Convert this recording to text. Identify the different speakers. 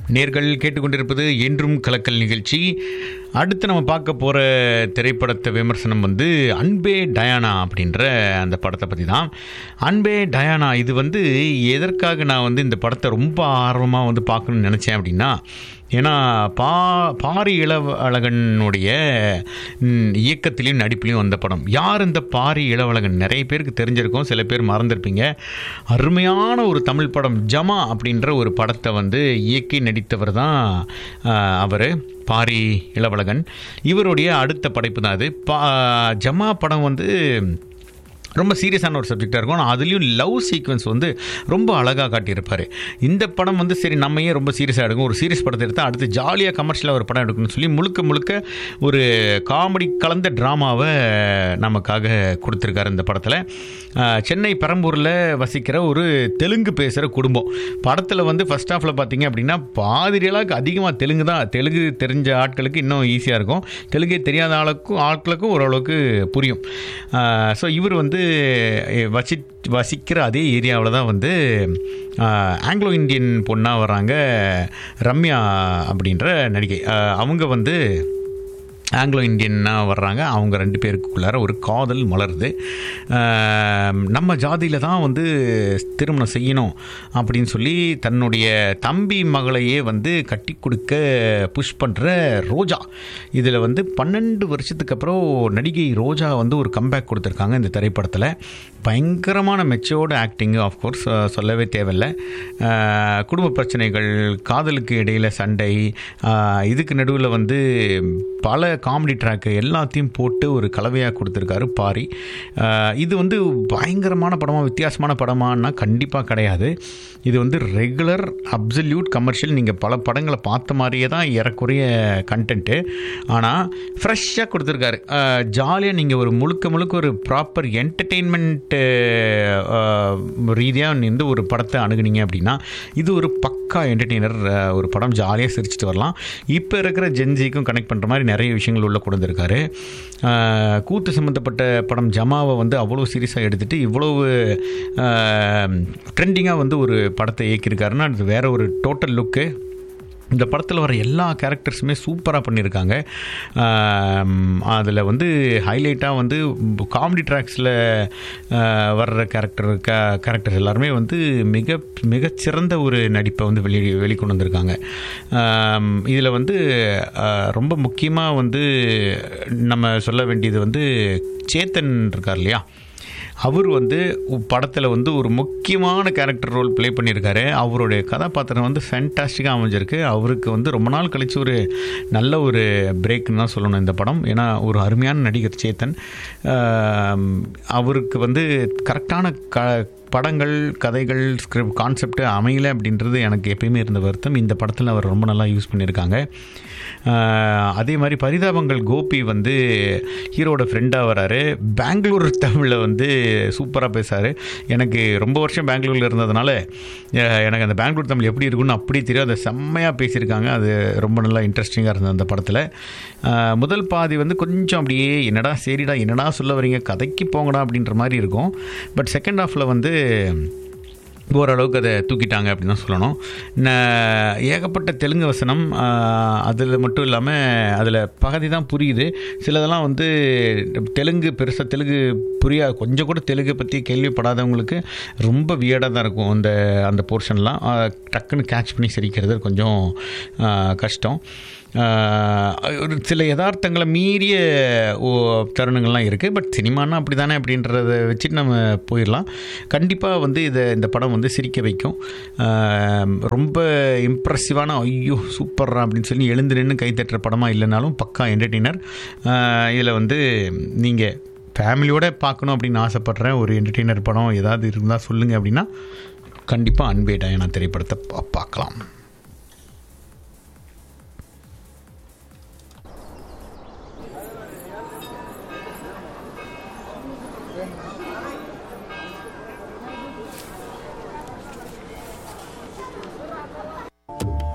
Speaker 1: நேர்கள் கேட்டுக்கொண்டிருப்பது என்றும் கலக்கல் நிகழ்ச்சி அடுத்து நம்ம பார்க்க போகிற திரைப்படத்தை விமர்சனம் வந்து அன்பே டயானா அப்படின்ற அந்த படத்தை பற்றி தான் அன்பே டயானா இது வந்து எதற்காக நான் வந்து இந்த படத்தை ரொம்ப ஆர்வமாக வந்து பார்க்கணும்னு நினச்சேன் அப்படின்னா ஏன்னா பா பாரி இளவழகனுடைய ம், இயக்கத்திலையும் நடிப்பிலையும் வந்த படம் யார் இந்த பாரி இளவழகன் நிறைய பேருக்கு தெரிஞ்சிருக்கும் சில பேர் மறந்துருப்பீங்க அருமையான ஒரு தமிழ் படம் ஜமா அப்படின்ற ஒரு படத்தை வந்து இயக்கி நடித்தவர் தான் அவர் பாரி இளவழகன் இவருடைய அடுத்த படைப்பு தான் அது பா ஜமா படம் வந்து ரொம்ப சீரியஸான ஒரு சப்ஜெக்டாக இருக்கும் ஆனால் அதுலேயும் லவ் சீக்வன்ஸ் வந்து ரொம்ப அழகாக காட்டியிருப்பார் இந்த படம் வந்து சரி நம்ம ஏன் ரொம்ப சீரியஸாக எடுக்கும் ஒரு சீரியஸ் படத்தை எடுத்தால் அடுத்து ஜாலியாக கமர்ஷியலாக ஒரு படம் எடுக்கணும்னு சொல்லி முழுக்க முழுக்க ஒரு காமெடி கலந்த ட்ராமாவை நமக்காக கொடுத்துருக்காரு இந்த படத்தில் ஆஹ், சென்னை பெரம்பூரில் வசிக்கிற ஒரு தெலுங்கு பேசுகிற குடும்பம் படத்தில் வந்து ஃபஸ்ட் ஹாஃபில் பார்த்தீங்க அப்படின்னா பாதிரியலாக்கு அதிகமாக தெலுங்கு தான் தெலுங்கு தெரிஞ்ச ஆட்களுக்கு இன்னும் ஈஸியாக இருக்கும் தெலுங்கே தெரியாத ஆளுக்கும் ஆட்களுக்கும் ஓரளவுக்கு புரியும் ஸோ இவர் வந்து அஹ், வசி வசிக்கிற அதே ஏரியாவில் தான் வந்து ஆஹ், ஆங்கிலோ இந்தியன் பொண்ணாக வர்றாங்க ரம்யா அப்படின்ற நடிகை ஆஹ், அவங்க வந்து ஆங்கிலோ இந்தியனாக வர்றாங்க அவங்க ரெண்டு பேருக்குள்ளார ஒரு காதல் மலருது ஆம், நம்ம ஜாதியில் தான் வந்து திருமணம் செய்யணும் அப்படின்னு சொல்லி தன்னுடைய தம்பி மகளையே வந்து கட்டி கொடுக்க புஷ் பண்ணுற ரோஜா இதில் வந்து பன்னெண்டு வருஷத்துக்கு அப்புறம் நடிகை ரோஜா வந்து ஒரு கம்பேக் கொடுத்துருக்காங்க இந்த திரைப்படத்தில் பயங்கரமான மெச்சோர்டு ஆக்டிங்கு ஆஃப்கோர்ஸ் சொல்லவே தேவையில்லை ஆஹ், குடும்ப பிரச்சனைகள் காதலுக்கு இடையில் சண்டை ஆஹ், இதுக்கு நடுவில் வந்து பல காமெடி ட்ராக்கு எல்லாத்தையும் போட்டு ஒரு கலவையாக கொடுத்துருக்காரு பாரி ஆஹ், இது வந்து பயங்கரமான படமாக வித்தியாசமான படமானா கண்டிப்பாக கிடையாது இது வந்து ரெகுலர் அப்சல்யூட் கமர்ஷியல் நீங்கள் பல படங்களை பார்த்த மாதிரியே தான் ஏறக்குறைய கண்டென்ட்டு ஆனால் ஃப்ரெஷ்ஷாக கொடுத்துருக்காரு ஜாலியாக நீங்கள் ஒரு முழுக்க முழுக்க ஒரு ப்ராப்பர் என்டர்டெயின்மெண்ட் ரீதியாக வந்து ஒரு படத்தை அணுகுனீங்க அப்படின்னா இது ஒரு பக்கா என்டர்டெய்னர் ஒரு படம் ஜாலியாக சிரிச்சிட்டு வரலாம் இப்போ இருக்கிற ஜென்ஜிக்கும் கனெக்ட் பண்ணுற மாதிரி நிறைய விஷயங்கள் உள்ள கொண்டு வந்திருக்காரு அஹ், கூத்து சம்மந்தப்பட்ட படம் ஜமாவை வந்து அவ்வளோ சீரியஸாக எடுத்துகிட்டு இவ்வளவு ட்ரெண்டிங்காக வந்து ஒரு படத்தை இயக்கியிருக்காருன்னா அது வேற ஒரு டோட்டல் லுக்கு இந்த படத்தில் வர எல்லா கேரக்டர்ஸுமே சூப்பராக பண்ணியிருக்காங்க அதில் வந்து ஹைலைட்டாக வந்து காமெடி ட்ராக்ஸில் வர்ற கேரக்டர் க கேரக்டர்ஸ் எல்லாருமே வந்து மிக மிகச்சிறந்த ஒரு நடிப்பை வந்து வெளி வெளிக்கொண்டு வந்திருக்காங்க இதில் வந்து ஆஹ், ரொம்ப முக்கியமாக வந்து நம்ம சொல்ல வேண்டியது வந்து சேத்தன் இருக்கார் இல்லையா அவர் வந்து படத்தில் வந்து ஒரு முக்கியமான கேரக்டர் ரோல் ப்ளே பண்ணியிருக்காரு அவருடைய கதாபாத்திரம் வந்து ஃபேண்டாஸ்டிக்காக அமைஞ்சிருக்கு அவருக்கு வந்து ரொம்ப நாள் கழித்து ஒரு நல்ல ஒரு பிரேக்னு தான் சொல்லணும் இந்த படம் ஏன்னா ஒரு அருமையான நடிகர் சேத்தன் ஆம், அவருக்கு வந்து கரெக்டான க படங்கள் கதைகள் ஸ்கிரிப்ட் கான்செப்ட் அமையலை அப்படின்றது எனக்கு எப்பயுமே இருந்த வருத்தம் இந்த படத்தில் அவர் ரொம்ப நல்லா யூஸ் பண்ணியிருக்காங்க ஆஹ், அதே மாதிரி பரிதாபங்கள் கோபி வந்து ஹீரோட ஃப்ரெண்டாக வராரு பெங்களூர் தமிழில் வந்து சூப்பராக பேசுகிறாரு எனக்கு ரொம்ப வருஷம் பெங்களூரில் இருந்ததுனால அஹ், எனக்கு அந்த பெங்களூர் தமிழ் எப்படி இருக்குன்னு அப்படியே தெரியும் அதை செம்மையாக பேசியிருக்காங்க அது ரொம்ப நல்லா இன்ட்ரெஸ்டிங்காக இருந்தது அந்த படத்தில் ஆஹ், முதல் பாதி வந்து கொஞ்சம் அப்படியே என்னடா சரிடா என்னடா சொல்ல வரீங்க கதைக்கு போங்கடா அப்படின்ற மாதிரி இருக்கும் பட் செகண்ட் ஹாஃபில் வந்து ஓரளவுக்கு அதை தூக்கிட்டாங்க அப்படின்னு தான் சொல்லணும் ந- ஏகப்பட்ட தெலுங்கு வசனம் அதில் மட்டும் இல்லாமல் அதில் பகுதி தான் புரியுது சிலதெல்லாம் வந்து தெலுங்கு பெருசாக தெலுங்கு புரியா கொஞ்சம் கூட தெலுங்கு பற்றி கேள்விப்படாதவங்களுக்கு ரொம்ப வியர்டாக தான் இருக்கும் அந்த அந்த போர்ஷன்லாம் டக்குன்னு கேட்ச் பண்ணி சிரிக்கிறது கொஞ்சம் ஆ, கஷ்டம் ஆஹ் ஒரு சில யதார்த்தங்களை மீறிய ஓ தருணங்கள்லாம் இருக்குது பட் சினிமானா அப்படி தானே அப்படின்றத வச்சுட்டு நம்ம போயிடலாம் கண்டிப்பாக வந்து இதை இந்த படம் வந்து சிரிக்க வைக்கும் ஆஹ் ரொம்ப இம்ப்ரெசிவான ஐயோ சூப்பர்ரா அப்படின்னு சொல்லி எழுந்து நின்று கை தட்டுற படமாக இல்லைனாலும் பக்கா என்டர்டெய்னர் இதில் வந்து நீங்கள் ஃபேமிலியோட பார்க்கணும் அப்படின்னு ஆசைப்பட்றேன் ஒரு என்டர்டெய்னர் படம் ஏதாவது இருந்தால் சொல்லுங்கள் அப்படின்னா கண்டிப்பாக அன்பே டயனா திரைப்படத்தை பா- பார்க்கலாம்